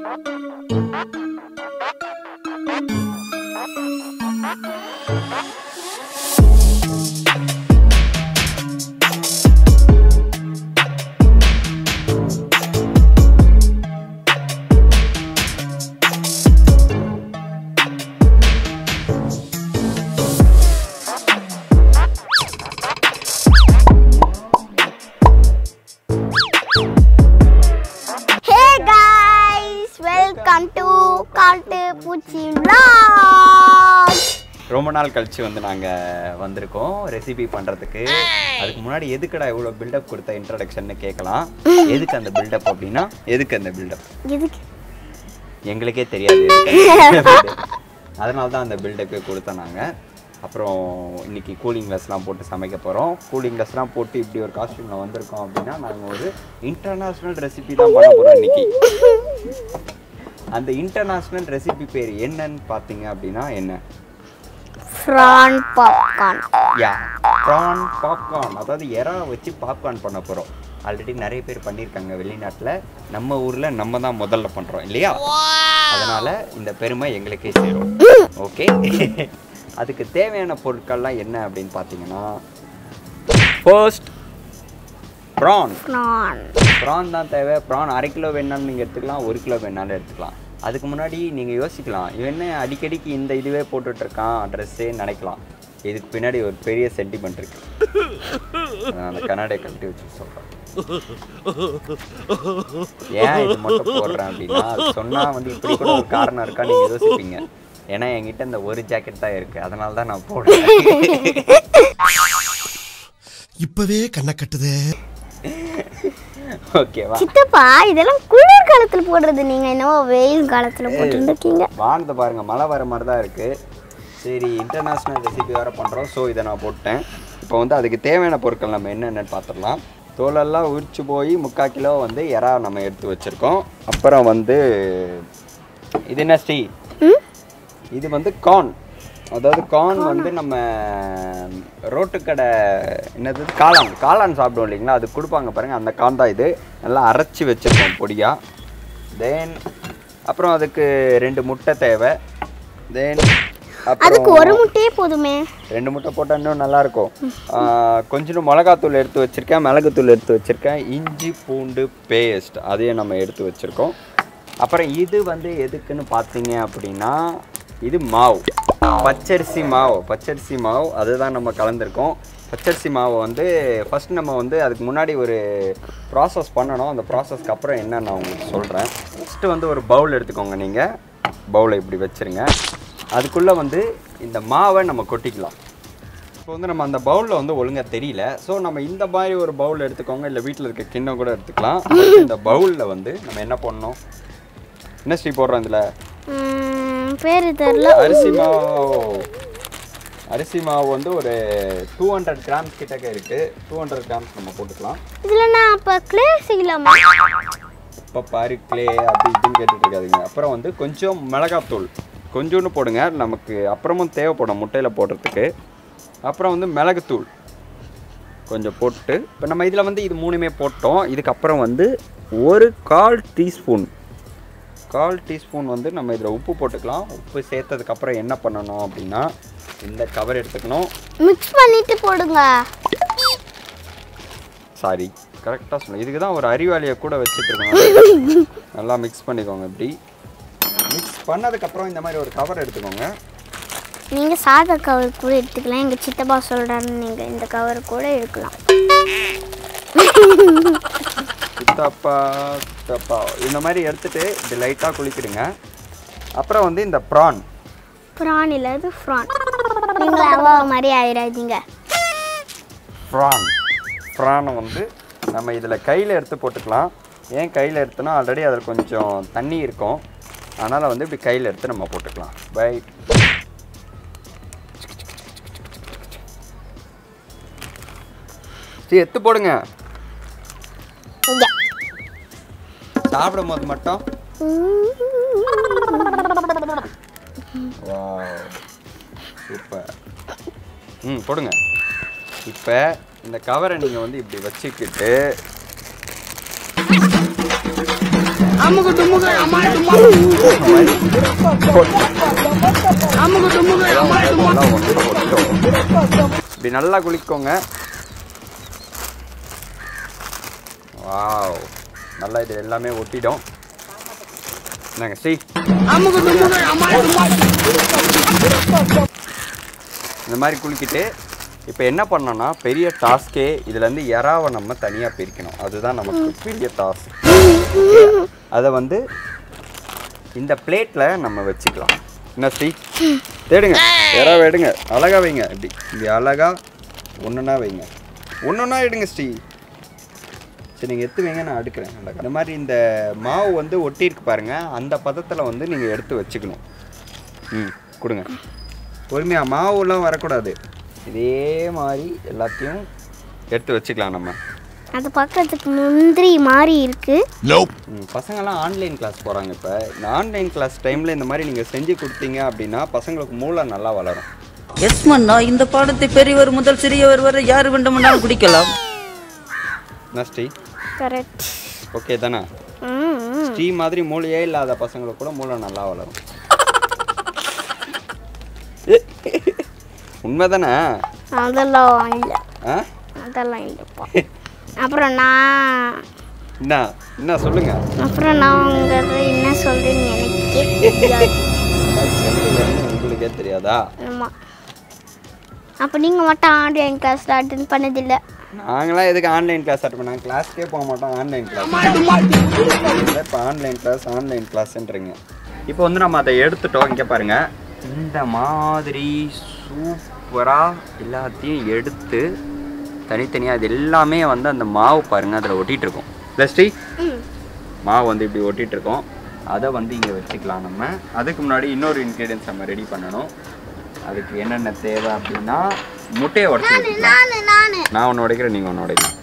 Hey guys welcome to காட்டு பூச்சி vlog ரொம்ப நாள் கழிச்சு வந்து நாங்கள் வந்திருக்கோம் ரெசிபி பண்ணுறதுக்கு அதுக்கு முன்னாடி எதுக்குடா இவ்வளோ பில்டப் கொடுத்த இன்ட்ரடக்ஷன்னு கேட்கலாம் எதுக்கு அந்த பில்டப் அப்படின்னா எதுக்கு அந்த பில்டப் எதுக்கு எங்களுக்கே தெரியாது எதுக்கு. அதனால தான் அந்த பில்டப்பே கொடுத்தோம் நாங்கள் அப்புறம் இன்னைக்கு கூலிங் கிளாஸ்லாம் போட்டு சமைக்க போகிறோம் கூலிங் கிளாஸ்லாம் போட்டு இப்படி ஒரு காஸ்டியூமில் வந்திருக்கோம் அப்படின்னா நாங்கள் ஒரு இன்டர்நேஷ்னல் ரெசிபி தான் பண்ண போகிறோம் இன்னைக்கு அந்த இன்டர்நேஷ்னல் ரெசிபி பேர் என்னன்னு பார்த்தீங்க அப்படின்னா என்ன ஃப்ரான் பாப்கார்ன் யா ப்ரான் பாப்கார்ன் அதாவது எறா வச்சு பாப்கார்ன் பண்ண போகிறோம் ஆல்ரெடி நிறைய பேர் பண்ணியிருக்காங்க வெளிநாட்டில் நம்ம ஊரில் நம்ம தான் முதல்ல பண்ணுறோம் இல்லையா அதனால் இந்த பெருமை எங்களுக்கே சேரும் ஓகே அதுக்கு தேவையான பொருட்கள்லாம் என்ன அப்படின்னு பார்த்தீங்கன்னா ஃபர்ஸ்ட் ப்ரான் ஃப்ரான் ப்ரான் தான் தேவை ப்ரான் அரை கிலோ வேணாலும் நீங்கள் எடுத்துக்கலாம் ஒரு கிலோ வேணாலும் எடுத்துக்கலாம் அதுக்கு முன்னாடி நீங்கள் யோசிக்கலாம் இவன் என்ன அடிக்கடிக்கு இந்த இதுவே போட்டுட்ருக்கான் ட்ரெஸ்ஸே நினைக்கலாம் இதுக்கு பின்னாடி ஒரு பெரிய சென்டிமெண்ட் இருக்கு நான் அந்த கண்ணாடியை கழட்டி வச்சு சொல்கிறேன் ஏன் இது மட்டும் போடுறேன் அப்படின்னா அது சொன்னால் வந்து இப்படி கூட ஒரு காரணம் இருக்கா நீங்கள் யோசிப்பீங்க ஏன்னா என்கிட்ட இந்த ஒரு ஜாக்கெட் தான் இருக்குது அதனால தான் நான் போடுறேன் இப்பவே கண்ணை கட்டுதே ஓகேவா சித்தப்பா இதெல்லாம் குளிர் காலத்துல போடுறது நீங்க என்னவோ வெயில் காலத்துல போட்டுருக்கீங்க வானத்தை பாருங்க மழை வர மாதிரி தான் இருக்கு சரி இன்டர்நேஷ்னல் ரெசிபி வேறு பண்ணுறோம் ஸோ இதை நான் போட்டேன் இப்போ வந்து அதுக்கு தேவையான பொருட்கள் நம்ம என்னென்னு பார்த்துடலாம் தோலெல்லாம் உரிச்சு போய் முக்கால் கிலோ வந்து எறா நம்ம எடுத்து வச்சுருக்கோம் அப்புறம் வந்து இது என்ன ஸ்ரீ இது வந்து கார்ன் அதாவது கார்ன் வந்து நம்ம ரோட்டுக்கடை என்னது காளான் காளான் சாப்பிடுவோம் இல்லைங்களா அது கொடுப்பாங்க பாருங்கள் அந்த கார்ன் தான் இது நல்லா அரைச்சி வச்சுருக்கோம் பொடியாக தென் அப்புறம் அதுக்கு ரெண்டு முட்டை தேவை தென் அதுக்கு அப்புறம் ஒரு முட்டையே போதுமே ரெண்டு முட்டை போட்டால் இன்னும் நல்லாயிருக்கும் கொஞ்சம் மிளகாத்தூள் எடுத்து வச்சுருக்கேன் மிளகுத்தூள் எடுத்து வச்சுருக்கேன் இஞ்சி பூண்டு பேஸ்ட் அதையும் நம்ம எடுத்து வச்சுருக்கோம் அப்புறம் இது வந்து எதுக்குன்னு பார்த்தீங்க அப்படின்னா இது மாவு பச்சரிசி மாவு பச்சரிசி மாவு அதுதான் நம்ம கலந்துருக்கோம் பச்சரிசி மாவு வந்து ஃபஸ்ட் நம்ம வந்து அதுக்கு முன்னாடி ஒரு ப்ராசஸ் பண்ணணும் அந்த ப்ராசஸ்க்கு அப்புறம் என்ன நான் உங்களுக்கு சொல்கிறேன் ஃபஸ்ட்டு வந்து ஒரு பவுல் எடுத்துக்கோங்க நீங்கள் பவுலை இப்படி வச்சுருங்க அதுக்குள்ளே வந்து இந்த மாவை நம்ம கொட்டிக்கலாம் இப்போ வந்து நம்ம அந்த பவுலில் வந்து ஒழுங்காக தெரியல ஸோ நம்ம இந்த மாதிரி ஒரு பவுல் எடுத்துக்கோங்க இல்லை வீட்டில் இருக்க கிண்ணம் கூட எடுத்துக்கலாம் அடுத்து இந்த பவுலில் வந்து நம்ம என்ன பண்ணணும் என்ன ஸ்ரீ போடுறோம் இதில் ம், பேரு தெரியல அரிசி மாவு அரிசி மாவு வந்து ஒரு டூ ஹண்ட்ரட் கிராம்ஸ் கிட்டக்க இருக்குது டூ ஹண்ட்ரட் கிராம்ஸ் நம்ம போட்டுக்கலாம் இதுல நான் அப்ப கிளே செய்யலாமா இப்போ பாரு கிளே அப்படி இப்படின்னு கேட்டுட்டு இருக்காதீங்க அப்புறம் வந்து கொஞ்சம் மிளகாத்தூள் கொஞ்சோண்டு போடுங்க நமக்கு அப்புறமும் தேவைப்படும் முட்டையில் போடுறதுக்கு அப்புறம் வந்து மிளகுத்தூள் கொஞ்சம் போட்டு இப்போ நம்ம இதில் வந்து இது மூணுமே போட்டோம் இதுக்கப்புறம் வந்து ஒரு கால் டீஸ்பூன் கால் டீஸ்பூன் வந்து நம்ம இதில் உப்பு போட்டுக்கலாம் உப்பு சேர்த்ததுக்கப்புறம் என்ன பண்ணணும் அப்படின்னா இந்த கவர் எடுத்துக்கணும் மிக்ஸ் பண்ணிட்டு போடுங்க சாரி கரெக்டாக சொன்னேன் இதுக்கு தான் ஒரு அறிவாளியை கூட வச்சுட்டு இருக்கோம் நல்லா மிக்ஸ் பண்ணிக்கோங்க இப்படி மிக்ஸ் பண்ணதுக்கப்புறம் இந்த மாதிரி ஒரு கவர் எடுத்துக்கோங்க நீங்க சாதா கவர் கூட எடுத்துக்கலாம் எங்க சித்தப்பா சொல்றாருன்னு நீங்க இந்த கவர் கூட எடுக்கலாம் சித்தப்பா சித்தப்பா இந்த மாதிரி எடுத்துட்டு இப்படி லைட்டாக குளிக்கிடுங்க அப்புறம் வந்து இந்த ப்ரான் ப்ரான் இல்ல அது ஃப்ரான் நீங்கள அவ மாதிரி ஆயிடாதீங்க ப்ரான் ப்ரானை வந்து நம்ம இதில் கையில் எடுத்து போட்டுக்கலாம் ஏன் கையில் எடுத்தோன்னா ஆல்ரெடி அதில் கொஞ்சம் தண்ணி இருக்கும் அதனால் வந்து இப்படி கையில் எடுத்து நம்ம போட்டுக்கலாம் பை சரி எடுத்து போடுங்க இங்க சாப்பிடும் போது மட்டும் சூப்பர் ம் போடுங்க இப்போ இந்த கவரை நீங்கள் வந்து இப்படி வச்சுக்கிட்டு நல்லா ஒட்டும், ஒட்டும். இப்படி நல்லா குளிக்கோங்க வாவ் நல்லா இது எல்லாமே ஒட்டிடும் என்னங்க ஸ்ரீ இந்த மாதிரி குளிக்கிட்டு இப்போ என்ன பண்ணோம்னா பெரிய டாஸ்கே இதுலேருந்து எறாவை நம்ம தனியாக பிரிக்கணும் அதுதான் நமக்கு பெரிய டாஸ்க் அதை வந்து இந்த பிளேட்டில் நம்ம வச்சுக்கலாம் என்ன ஸ்ரீ தேடுங்க எறாவை எடுங்க அழகா வைங்க இப்படி இப்படி அழகா ஒன்றுனா வைங்க ஒன்றுனா எடுங்க ஸ்ரீ சரி நீங்கள் எடுத்து வைங்க நான் அடுக்கிறேன் அழகா இந்த மாதிரி இந்த மாவு வந்து ஒட்டியிருக்கு பாருங்க அந்த பதத்தில் வந்து நீங்கள் எடுத்து வச்சுக்கணும் ம் கொடுங்க பொறுமையாக மாவுலாம் வரக்கூடாது இதே மாதிரி எல்லாத்தையும் எடுத்து வச்சுக்கலாம் நம்ம அது பார்க்கறதுக்கு முந்திரி மாதிரி இருக்கு ம், பசங்கெல்லாம் ஆன்லைன் கிளாஸ் போகிறாங்க இப்போ இந்த ஆன்லைன் கிளாஸ் டைமில் இந்த மாதிரி நீங்கள் செஞ்சு கொடுத்தீங்க அப்படின்னா பசங்களுக்கு மூளை நல்லா வளரும் எஸ் மன்னா இந்த பாடத்தை பெரியவர் முதல் சிறியவர் வரை யார் வேண்டுமானாலும் குடிக்கலாம் என்ன ஸ்ரீ கரெக்ட் ஓகே தானே ம் ஸ்ரீ மாதிரி மூளையே இல்லாத பசங்களுக்கு கூட மூளை நல்லா வளரும் உண்மை தானே அதெல்லாம் இல்லை ஆ அதெல்லாம் இல்லைப்பா அப்புறம் நான் என்ன என்ன சொல்லுங்க அப்புறம் நான் உங்களை என்ன சொல்றேன்னு எனக்கே தெரியாது செல்லுங்கன்னு உங்களுக்கே தெரியாதா ஆமாம் அப்போ நீங்கள் மட்டும் ஆன்லைன் கிளாஸில் அட்டன் பண்ணதில்லை நாங்களாம் எதுக்கு ஆன்லைன் கிளாஸ் அட்டன் பண்ணாங்க கிளாஸ்க்கே போக மாட்டோம் ஆன்லைன் கிளாஸ் இப்போ ஆன்லைன் கிளாஸ் ஆன்லைன் கிளாஸ்ன்றீங்க இப்போ வந்து நம்ம அதை எடுத்துட்டோம் இங்கே பாருங்க இந்த மாதிரி சூப்பராக எல்லாத்தையும் எடுத்து தனித்தனியாக அது எல்லாமே வந்து அந்த மாவு பாருங்க அதில் ஒட்டிட்டு இருக்கும் இல்லை ஸ்ரீ மாவு வந்து இப்படி ஒட்டிட்டு இருக்கோம் அதை வந்து இங்கே வச்சுக்கலாம் நம்ம அதுக்கு முன்னாடி இன்னொரு இன்க்ரீடியன்ஸ் நம்ம ரெடி பண்ணணும் அதுக்கு என்னென்ன தேவை அப்படின்னா முட்டையை உடச்சி வச்சுக்கலாம் நான் நான் நான் ஒன்று உடைக்கிறேன் நீங்கள் ஒன்று உடைக்கலாம்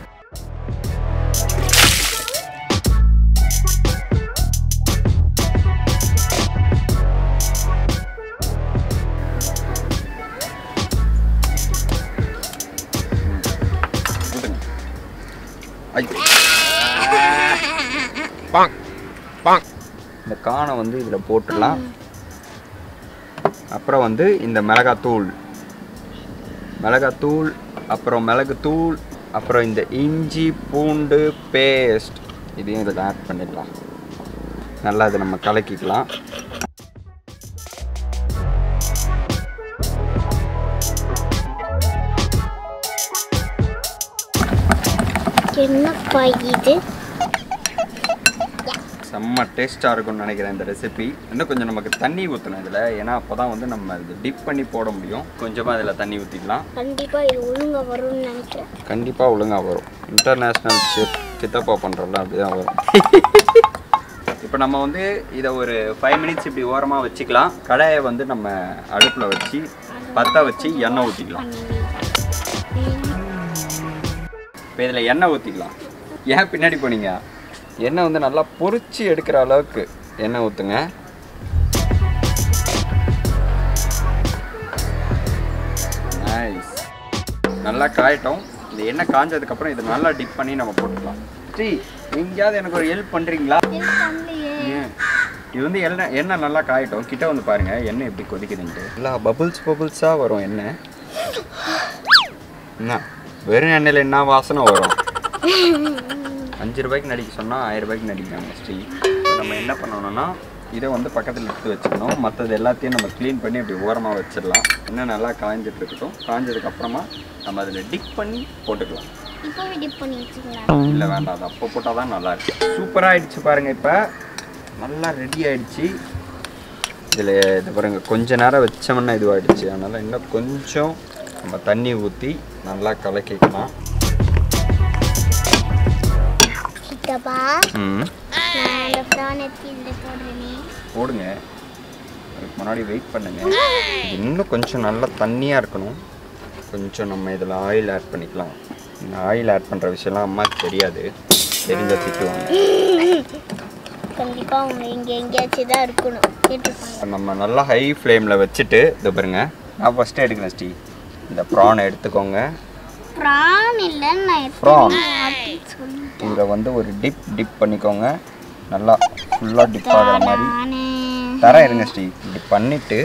ஊத்துங்க. ஐ. இந்த காணை வந்து இதில் போட்டுடலாம் அப்புறம் வந்து இந்த மிளகாத்தூள் மிளகாத்தூள் அப்புறம் மிளகுத்தூள் அப்புறம் இந்த இஞ்சி பூண்டு பேஸ்ட் இதையும் இதில் ஆட் பண்ணிடலாம் நல்லா இதை நம்ம கலக்கிக்கலாம் என்னப்பா இது செம்ம டேஸ்ட்டாக இருக்கும்னு நினைக்கிறேன் இந்த ரெசிபி இன்னும் கொஞ்சம் நமக்கு தண்ணி ஊற்றணும் இதில் ஏன்னா அப்போ தான் வந்து நம்ம இது டிப் பண்ணி போட முடியும் கொஞ்சமாக இதில் தண்ணி ஊற்றிக்கலாம் கண்டிப்பாக இது ஒழுங்காக வரும்னு நினைக்கிறேன் கண்டிப்பாக ஒழுங்காக வரும் இன்டர்நேஷ்னல் செஃப் சித்தப்பா பண்ணுறோம்ல அப்படி தான் வரும் இப்போ நம்ம வந்து இதை ஒரு ஃபைவ் மினிட்ஸ் இப்படி ஓரமாக வச்சுக்கலாம் கடாயை வந்து நம்ம அடுப்பில் வச்சு பற்ற வச்சு எண்ணெய் ஊற்றிக்கலாம் இப்போ இதில் எண்ணெய் ஊற்றிக்கலாம் ஏன் பின்னாடி போனீங்க எண்ணெய் வந்து நல்லா பொரிச்சு எடுக்கிற அளவுக்கு எண்ணெய் ஊற்றுங்க நைஸ் நல்லா காயட்டும் இந்த எண்ணெய் காஞ்சதுக்கப்புறம் இதை நல்லா டிப் பண்ணி நம்ம போட்டுக்கலாம் ஸ்ரீ எங்கேயாவது எனக்கு ஒரு ஹெல்ப் பண்ணுறீங்களா ஏன் இது வந்து எண்ணெய் எண்ணெய் நல்லா காயட்டும் கிட்ட வந்து பாருங்க எண்ணெய் எப்படி கொதிக்குதுன்ட்டு நல்லா பபுள்ஸ் பபுள்ஸாக வரும் எண்ணெய் என்ன வெறும் எண்ணெயில் என்ன வாசனை வரும் அஞ்சு ரூபாய்க்கு நடிக்க சொன்னால் ஆயிரம் ரூபாய்க்கு நடிக்கிறாங்க ஸ்ரீ இப்ப நம்ம என்ன பண்ணணும்னா இதை வந்து பக்கத்தில் எடுத்து வச்சுக்கணும் மற்றது எல்லாத்தையும் நம்ம க்ளீன் பண்ணி அப்படி ஓரமாக வச்சிடலாம் இன்னும் நல்லா காய்ஞ்சிட்டு இருக்கட்டும் காய்ஞ்சதுக்கு அப்புறமா நம்ம அதில் டிப் பண்ணி போட்டுக்கலாம் இப்போவே டிப் பண்ணி வச்சுக்கலாம் இல்லை வேண்டாம் அது அப்போ போட்டால் தான் நல்லா இருக்கு சூப்பராக ஆயிடுச்சு பாருங்க இப்போ நல்லா ரெடி ஆயிடுச்சு இதில் இது பாருங்க கொஞ்ச நேரம் வச்சோம்னா இதுவாகிடுச்சு அதனால் இன்னும் கொஞ்சம் நம்ம தண்ணி ஊற்றி நல்லா கலக்கிக்கலாம் சித்தப்பா ம் நான் அந்த ப்ரான் எடுத்து இதில் போடுறேனே போடுங்க அதுக்கு முன்னாடி வெயிட் பண்ணுங்க இது இன்னும் கொஞ்சம் நல்லா தண்ணியாக இருக்கணும் கொஞ்சம் நம்ம இதில் ஆயில் ஆட் பண்ணிக்கலாம் இந்த ஆயில் ஆட் பண்ணுற விஷயம்லாம் அம்மாவுக்கு தெரியாது தெரிஞ்ச திட்டுவாங்க கண்டிப்பாக அவங்க இங்கே எங்கேயாச்சும் தான் இருக்கணும் கேட்டிருப்பாங்க இப்ப நம்ம நல்லா ஹை ஃப்ளேமில் வச்சுட்டு இது பாருங்க நான் ஃபஸ்ட்டு எடுக்கிறேன் ஸ்ரீ இந்த ப்ரானை எடுத்துக்கோங்க ப்ரான் இல்லைன்னு நான் Prawn. எப்படி சொல்லி இதை வந்து ஒரு டிப் டிப் பண்ணிக்கோங்க நல்லா ஃபுல்லாக டிப் ஆகிற மாதிரி நானே தரேன் இருங்க ஸ்ரீ இப்படி பண்ணிவிட்டு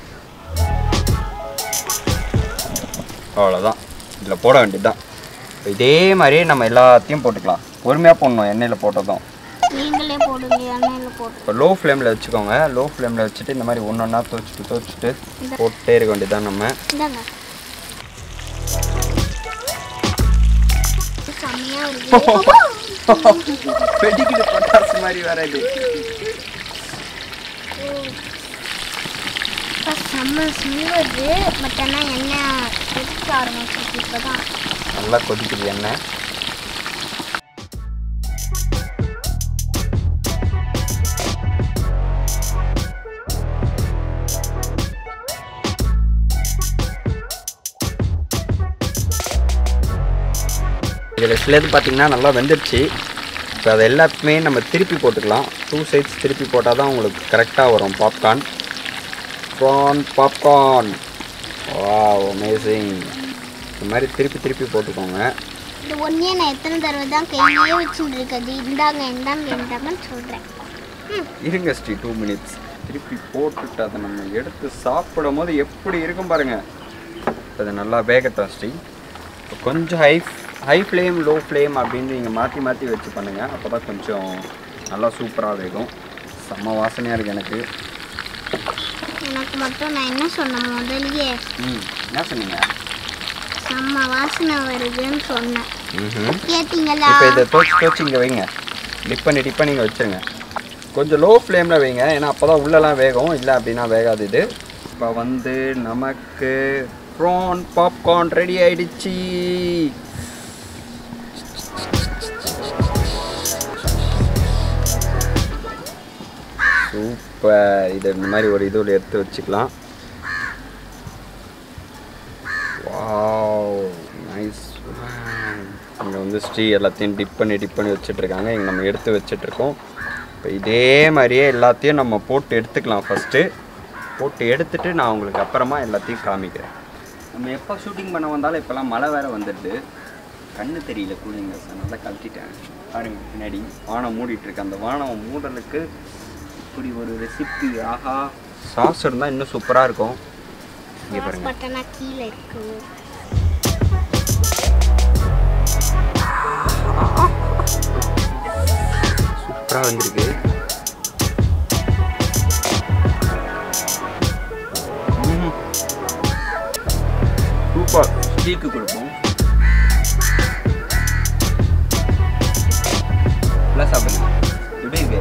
அவ்வளோதான் இதில் போட வேண்டியதுதான் இப்ப இதே மாதிரியே நம்ம எல்லாத்தையும் போட்டுக்கலாம் பொறுமையாக போடணும் எண்ணெயில் போட்டதும் நீங்களே போடுங்க எண்ணெயில் போட்டு இப்போ லோ ஃப்ளேமில் வச்சுக்கோங்க லோ ஃப்ளேமில் வச்சுட்டு இந்த மாதிரி ஒன்று ஒன்றா துவச்சிட்டு துவச்சிட்டு போட்டே இருக்க வேண்டியதுதான் நம்ம இந்தாங்க செம்மையா இருக்கு வெடிக்குது பட்டாசு மாதிரி வேற இது இப்போ செம்ம ஸ்மெல் வருது பட் ஆனால் எண்ணெய் எடுக்க ஆரம்பிச்சிருக்கு இப்போ தான் நல்லா கொதிக்குது எண்ணெய் இதில் சிலது பார்த்தீங்கன்னா நல்லா வெந்துடுச்சு இப்போ அது எல்லாத்தையுமே நம்ம திருப்பி போட்டுக்கலாம் டூ சைட்ஸ் திருப்பி போட்டால் தான் உங்களுக்கு கரெக்டாக வரும் பாப்கார்ன் ப்ரான் பாப்கார்ன் வா அமேசிங் இந்த மாதிரி திருப்பி திருப்பி போட்டுக்கோங்க இது ஒன்றே நான் எத்தனை தடவை தான் கையிலேயே வச்சுட்டு இருக்குது இந்தாங்க இந்தாங்க இந்தாங்கன்னு சொல்கிறேன் இருங்க ஸ்ரீ டூ மினிட்ஸ் திருப்பி போட்டுட்டு அதை நம்ம எடுத்து சாப்பிடும் போது எப்படி இருக்கும் பாருங்க அது நல்லா வேகட்டும் ஸ்ரீ இப்போ கொஞ்சம் high high flame low flame அப்படின்னு நீங்கள் மாற்றி மாற்றி வச்சு பண்ணுங்கள் அப்போ தான் கொஞ்சம் நல்லா சூப்பராக வேகும் செம்ம வாசனையாக இருக்குது எனக்கு எனக்கு மட்டும் நான் என்ன சொன்னேன் முதல்லயே ம் என்ன சொன்னீங்க செம்ம வாசனை வருதுன்னு சொன்னேன் ம் கேட்டீங்களா இப்போ இதை தோச்சு தோச்சு இங்கே வைங்க டிப் பண்ணி டிப் பண்ணி இங்கே வச்சுருங்க கொஞ்சம் லோ ஃப்ளேமில் வைங்க ஏன்னா அப்போ தான் உள்ளெல்லாம் வேகும் இல்லை அப்படின்னா வேகாது இது இப்போ வந்து நமக்கு ப்ரான் பாப்கார்ன் ரெடி ஆயிடுச்சு சூப்பர் இது இந்த மாதிரி ஒரு இதுல எடுத்து வச்சுக்கலாம் வாவ் நைஸ் இங்கே வந்து ஸ்ரீ எல்லாத்தையும் டிப் பண்ணி டிப் பண்ணி வச்சிட்ருக்காங்க இங்கே நம்ம எடுத்து வச்சிட்ருக்கோம் இப்போ இதே மாதிரியே எல்லாத்தையும் நம்ம போட்டு எடுத்துக்கலாம் ஃபஸ்ட்டு போட்டு எடுத்துட்டு நான் உங்களுக்கு அப்புறமா எல்லாத்தையும் காமிக்கிறேன் நம்ம எப்போ ஷூட்டிங் பண்ண வந்தாலும் இப்போல்லாம் மழை வேற வந்துடுது கண்ணு தெரியல கூலிங்க சார் நல்லா கழட்டிட்டேன் பாருங்க பின்னாடி வானம் மூடிட்டு இருக்கு அந்த வானம் மூடலுக்கு இப்படி ஒரு ரெசிபி ஆஹா சாஸ் இருந்தால் இன்னும் சூப்பராக இருக்கும் இங்கே பாருங்க பட்டனா கீழே இருக்கு சூப்பராக வந்திருக்கு ம்ஹும். சூப்பர் ஸ்டீக்கு கொடுப்போம் நல்லா சாப்பிடுங்க எப்படி இருக்கு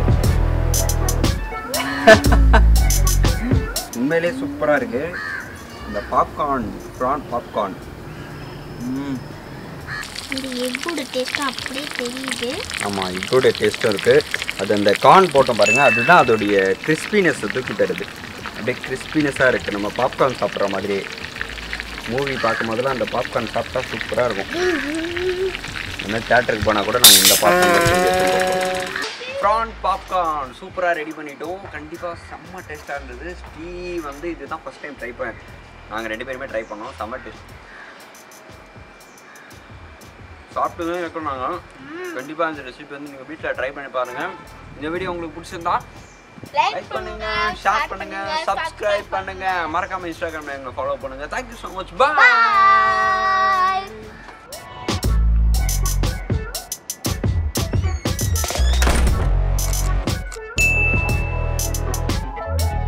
உண்மையிலே சூப்பராக இருக்கு இந்த பாப்கார்ன் ப்ரான் பாப்கார்ன் ம் இந்த எக்கோட டேஸ்ட்டும் அப்படியே தெரியுது ஆமாம் இதோட டேஸ்ட்டும் இருக்குது அது அந்த கார்ன் போட்டோம் பாருங்கள் அதுதான் அதோடைய கிறிஸ்பினஸ் தூக்கி தருது அப்படியே கிறிஸ்பினஸாக இருக்குது நம்ம பாப்கார்ன் சாப்பிட்ற மாதிரி மூவி பார்க்கும் போதெல்லாம் அந்த பாப்கார்ன் சாப்பிட்டா சூப்பராக இருக்கும் இந்த தேட்டருக்கு போனால் கூட நாங்கள் இந்த பாப்கார்ன் ப்ரான் பாப்கார்ன் சூப்பராக ரெடி பண்ணிட்டோம் கண்டிப்பாக செம்ம டேஸ்ட்டாக இருந்தது ஸ்ரீ வந்து இதுதான் ஃபஸ்ட் டைம் ட்ரை பண்ண நாங்கள் ரெண்டு பேருமே ட்ரை பண்ணோம் செம்ம டேஸ்ட் சாப்பிட்டு தான் இருக்கோம் நாங்கள் கண்டிப்பாக இந்த ரெசிபி வந்து நீங்கள் வீட்டில் ட்ரை பண்ணி பாருங்கள் இந்த வீடியோ உங்களுக்கு பிடிச்சிருந்தா லைக் பண்ணுங்க ஷேர் பண்ணுங்க சப்ஸ்கிரைப் பண்ணுங்க மறக்காம இன்ஸ்டாகிராம்ல எங்களை ஃபாலோ பண்ணுங்க தேங்க்யூ ஸோ மச் பாய்